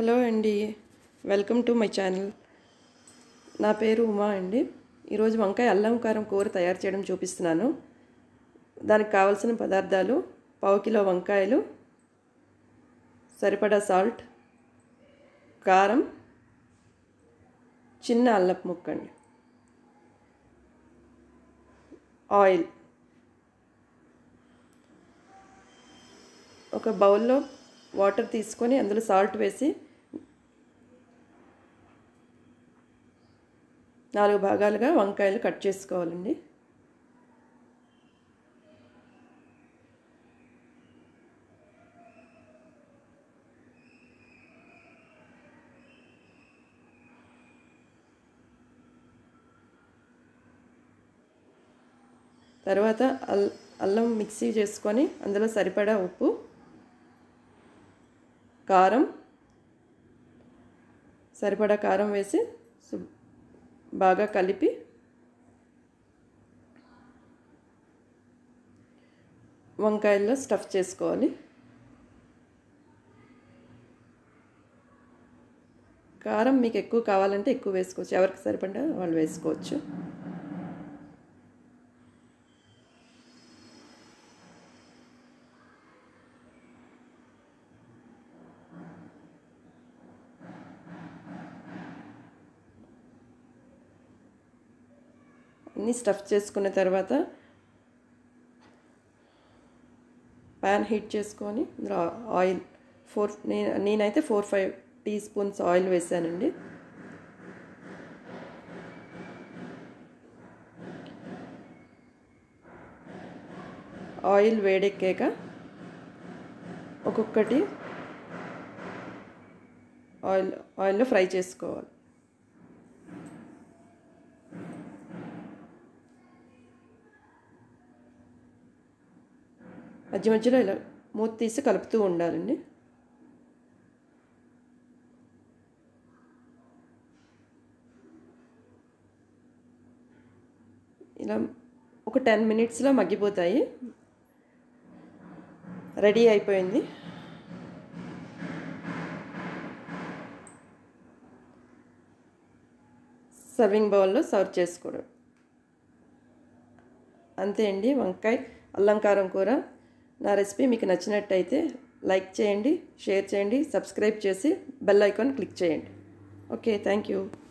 hello అండి welcome to my channel నా పేరు ఉమా అండి ఈరోజు వంకాయ అల్లం కారం కూర తయారు చేయడం చూపిస్తున్నాను దానికి కావలసిన పదార్థాలు పావు కిలో వంకాయలు సరిపడా సాల్ట్ కారం చిన్న అల్లపు ముక్క అండి ఆయిల్ ఒక బౌల్లో వాటర్ తీసుకొని అందులో సాల్ట్ వేసి నాలుగు భాగాలుగా వంకాయలు కట్ చేసుకోవాలండి తర్వాత అల్ అల్లం మిక్సీ చేసుకొని అందులో సరిపడా ఉప్పు కారం సరిపడా కారం వేసి సు- బాగా కలిపి వంకాయల్లో స్టఫ్ చేసుకోవాలి కారం మీకు ఎక్కువ కావాలంటే ఎక్కువ వేసుకోవచ్చు ఎవరికి సరిపడా వాళ్ళు వేసుకోవచ్చు అన్నీ స్టఫ్ చేసుకున్న తర్వాత ప్యాన్ హీట్ చేసుకొని ఇందులో ఆయిల్ ఫోర్ నేను నేనైతే four five teaspoons oil వేసానండి ఆయిల్ వేడెక్కాక ఒక్కొక్కటి ఆయిల్ ఆయిల్లో ఫ్రై చేసుకోవాలి మధ్య మధ్యలో ఇలా మూత తీసి కలుపుతూ ఉండాలండి ఇలా ఒక టెన్ మినిట్స్లో మగ్గిపోతాయి రెడీ అయిపోయింది సర్వింగ్ బౌల్లో సర్వ్ చేసుకోవడం అంతే అండి వంకాయ అల్లంకారం కూర నా రెసిపీ మీకు నచ్చినట్టయితే లైక్ చేయండి షేర్ చేయండి సబ్స్క్రైబ్ చేసి బెల్ ఐకాన్ క్లిక్ చేయండి ఓకే థ్యాంక్ యూ